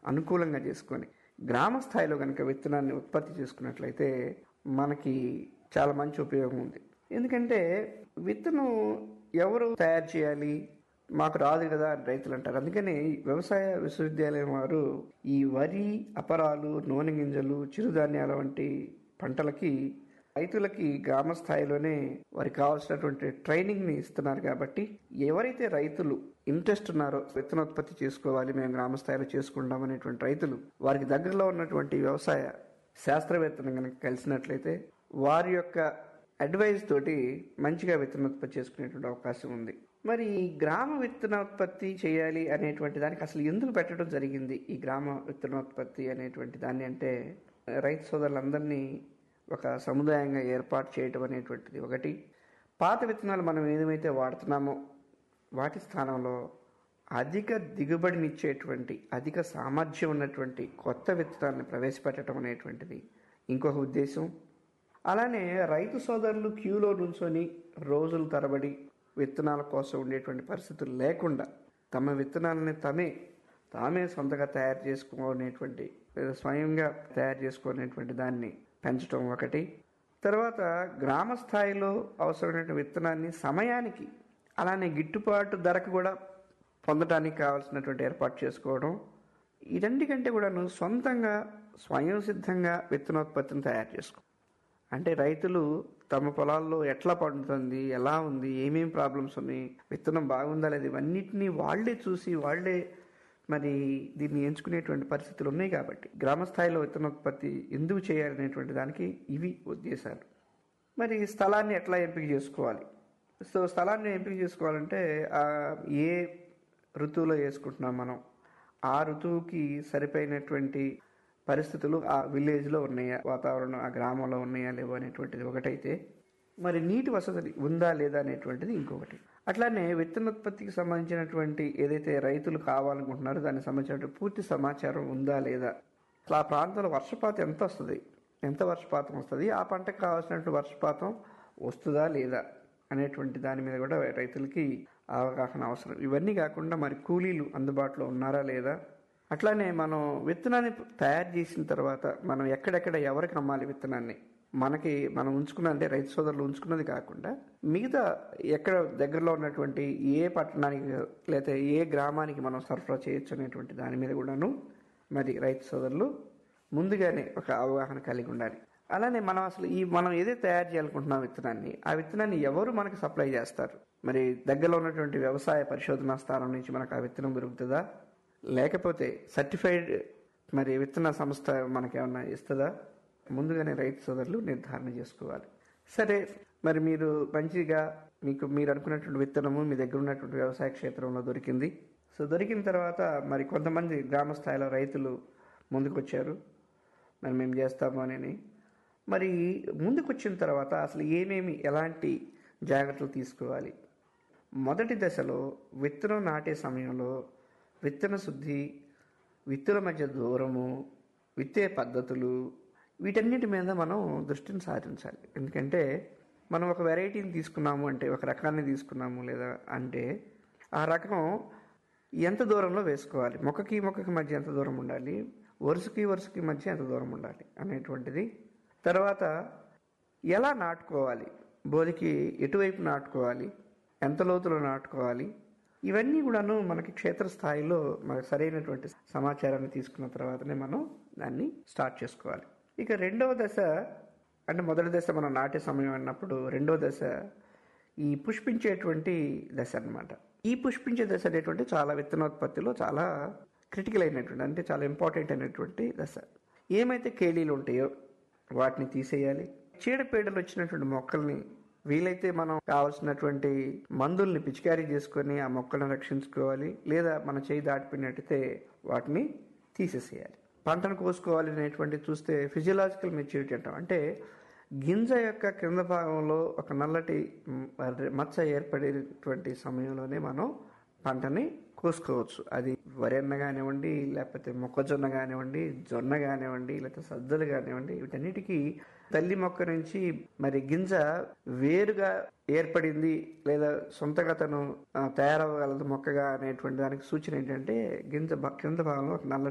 అనుకూలంగా చేసుకొని గ్రామ స్థాయిలో కనుక విత్తనాన్ని ఉత్పత్తి చేసుకున్నట్లయితే మనకి చాలా మంచి ఉపయోగం ఉంది ఎందుకంటే విత్తనం ఎవరు తయారు చేయాలి మాకు రాదు కదా అని రైతులు అంటారు అందుకని వ్యవసాయ విశ్వవిద్యాలయం వారు ఈ వరి అపరాలు నూనె గింజలు చిరుధాన్యాల వంటి పంటలకి రైతులకి గ్రామ స్థాయిలోనే వారికి కావాల్సినటువంటి ట్రైనింగ్ ని ఇస్తున్నారు కాబట్టి ఎవరైతే రైతులు ఇంట్రెస్ట్ ఉన్నారో విత్తనోత్పత్తి చేసుకోవాలి మేము గ్రామ స్థాయిలో చేసుకుంటాం అనేటువంటి రైతులు వారికి దగ్గరలో ఉన్నటువంటి వ్యవసాయ శాస్త్రవేత్తను కనుక కలిసినట్లయితే వారి యొక్క అడ్వైస్ తోటి మంచిగా విత్తనోత్పత్తి చేసుకునేటువంటి అవకాశం ఉంది మరి ఈ గ్రామ విత్తనోత్పత్తి చేయాలి అనేటువంటి దానికి అసలు ఎందుకు పెట్టడం జరిగింది ఈ గ్రామ విత్తనోత్పత్తి అనేటువంటి దాన్ని అంటే రైతు సోదరులందరినీ ఒక సముదాయంగా ఏర్పాటు చేయటం అనేటువంటిది ఒకటి పాత విత్తనాలు మనం ఏమైతే వాడుతున్నామో వాటి స్థానంలో అధిక దిగుబడినిచ్చేటువంటి అధిక సామర్థ్యం ఉన్నటువంటి కొత్త విత్తనాలను ప్రవేశపెట్టడం అనేటువంటిది ఇంకొక ఉద్దేశం అలానే రైతు సోదరులు క్యూలో నుంచొని రోజుల తరబడి విత్తనాల కోసం ఉండేటువంటి పరిస్థితులు లేకుండా తమ విత్తనాలని తమే తామే సొంతగా తయారు చేసుకునేటువంటి లేదా స్వయంగా తయారు చేసుకునేటువంటి దాన్ని పెంచడం ఒకటి తర్వాత గ్రామ స్థాయిలో అవసరమైన విత్తనాన్ని సమయానికి అలానే గిట్టుబాటు ధరకు కూడా పొందడానికి కావాల్సినటువంటి ఏర్పాటు చేసుకోవడం ఇదంటికంటే కూడాను సొంతంగా స్వయం సిద్ధంగా విత్తనోత్పత్తిని తయారు చేసుకో అంటే రైతులు తమ పొలాల్లో ఎట్లా పండుతుంది ఎలా ఉంది ఏమేం ప్రాబ్లమ్స్ ఉన్నాయి విత్తనం బాగుందా లేదు ఇవన్నిటినీ వాళ్లే చూసి వాళ్లే మరి దీన్ని ఎంచుకునేటువంటి పరిస్థితులు ఉన్నాయి కాబట్టి గ్రామ స్థాయిలో విత్తనోత్పత్తి ఎందుకు చేయాలనేటువంటి దానికి ఇవి ఉద్దేశాలు మరి స్థలాన్ని ఎట్లా ఎంపిక చేసుకోవాలి సో స్థలాన్ని ఎంపిక చేసుకోవాలంటే ఆ ఏ ఋతువులో వేసుకుంటున్నాం మనం ఆ ఋతువుకి సరిపోయినటువంటి పరిస్థితులు ఆ విలేజ్లో ఉన్నాయా వాతావరణం ఆ గ్రామంలో ఉన్నాయా లేవో అనేటువంటిది ఒకటైతే మరి నీటి వసతి ఉందా లేదా అనేటువంటిది ఇంకొకటి అట్లానే విత్తనోత్పత్తికి సంబంధించినటువంటి ఏదైతే రైతులు కావాలనుకుంటున్నారో దానికి సంబంధించిన పూర్తి సమాచారం ఉందా లేదా అసలు ఆ ప్రాంతంలో వర్షపాతం ఎంత వస్తుంది ఎంత వర్షపాతం వస్తుంది ఆ పంటకు కావాల్సినటువంటి వర్షపాతం వస్తుందా లేదా అనేటువంటి దాని మీద కూడా రైతులకి అవగాహన అవసరం ఇవన్నీ కాకుండా మరి కూలీలు అందుబాటులో ఉన్నారా లేదా అట్లానే మనం విత్తనాన్ని తయారు చేసిన తర్వాత మనం ఎక్కడెక్కడ ఎవరికి అమ్మాలి విత్తనాన్ని మనకి మనం ఉంచుకున్న అంటే రైతు సోదరులు ఉంచుకున్నది కాకుండా మిగతా ఎక్కడ దగ్గరలో ఉన్నటువంటి ఏ పట్టణానికి లేకపోతే ఏ గ్రామానికి మనం సరఫరా చేయొచ్చు అనేటువంటి దాని మీద కూడాను మరి రైతు సోదరులు ముందుగానే ఒక అవగాహన కలిగి ఉండాలి అలానే మనం అసలు ఈ మనం ఏదైతే తయారు చేయాలనుకుంటున్నాం విత్తనాన్ని ఆ విత్తనాన్ని ఎవరు మనకి సప్లై చేస్తారు మరి దగ్గరలో ఉన్నటువంటి వ్యవసాయ పరిశోధనా స్థానం నుంచి మనకు ఆ విత్తనం దొరుకుతుందా లేకపోతే సర్టిఫైడ్ మరి విత్తన సంస్థ మనకేమన్నా ఇస్తుందా ముందుగానే రైతు సోదరులు నిర్ధారణ చేసుకోవాలి సరే మరి మీరు మంచిగా మీకు మీరు అనుకున్నటువంటి విత్తనము మీ దగ్గర ఉన్నటువంటి వ్యవసాయ క్షేత్రంలో దొరికింది సో దొరికిన తర్వాత మరి కొంతమంది గ్రామ స్థాయిలో రైతులు ముందుకు వచ్చారు మరి మేము చేస్తాము అని మరి ముందుకు వచ్చిన తర్వాత అసలు ఏమేమి ఎలాంటి జాగ్రత్తలు తీసుకోవాలి మొదటి దశలో విత్తనం నాటే సమయంలో విత్తన శుద్ధి విత్తుల మధ్య దూరము విత్తే పద్ధతులు వీటన్నిటి మీద మనం దృష్టిని సారించాలి ఎందుకంటే మనం ఒక వెరైటీని తీసుకున్నాము అంటే ఒక రకాన్ని తీసుకున్నాము లేదా అంటే ఆ రకం ఎంత దూరంలో వేసుకోవాలి మొక్కకి మొక్కకి మధ్య ఎంత దూరం ఉండాలి వరుసకి వరుసకి మధ్య ఎంత దూరం ఉండాలి అనేటువంటిది తర్వాత ఎలా నాటుకోవాలి బోధికి ఎటువైపు నాటుకోవాలి ఎంత లోతులో నాటుకోవాలి ఇవన్నీ కూడాను మనకి క్షేత్రస్థాయిలో మనకు సరైనటువంటి సమాచారాన్ని తీసుకున్న తర్వాతనే మనం దాన్ని స్టార్ట్ చేసుకోవాలి ఇక రెండవ దశ అంటే మొదటి దశ మనం నాటే సమయం అన్నప్పుడు రెండవ దశ ఈ పుష్పించేటువంటి దశ అన్నమాట ఈ పుష్పించే దశ అనేటువంటి చాలా విత్తనోత్పత్తిలో చాలా క్రిటికల్ అయినటువంటి అంటే చాలా ఇంపార్టెంట్ అయినటువంటి దశ ఏమైతే కేలీలు ఉంటాయో వాటిని తీసేయాలి చీడపీడలు వచ్చినటువంటి మొక్కల్ని వీలైతే మనం కావాల్సినటువంటి మందుల్ని పిచికారీ చేసుకొని ఆ మొక్కలను రక్షించుకోవాలి లేదా మన చేయి దాటిపోయినట్టయితే వాటిని తీసేసేయాలి పంటను కోసుకోవాలి అనేటువంటి చూస్తే ఫిజియలాజికల్ మెచ్యూరిటీ అంటాం అంటే గింజ యొక్క క్రింద భాగంలో ఒక నల్లటి మ్, మచ్చ ఏర్పడేటువంటి సమయంలోనే మనం పంటని కోసుకోవచ్చు అది వరి అన్న కానివ్వండి లేకపోతే మొక్కజొన్న కానివ్వండి జొన్న కానివ్వండి లేకపోతే సజ్జలు కానివ్వండి వీటన్నిటికీ తల్లి మొక్క నుంచి మరి గింజ వేరుగా ఏర్పడింది లేదా సొంతగా తను ఆ, తయారవ్వగలదు మొక్కగా అనేటువంటి దానికి సూచన ఏంటంటే గింజ భా- కింద భాగంలో ఒక నల్ల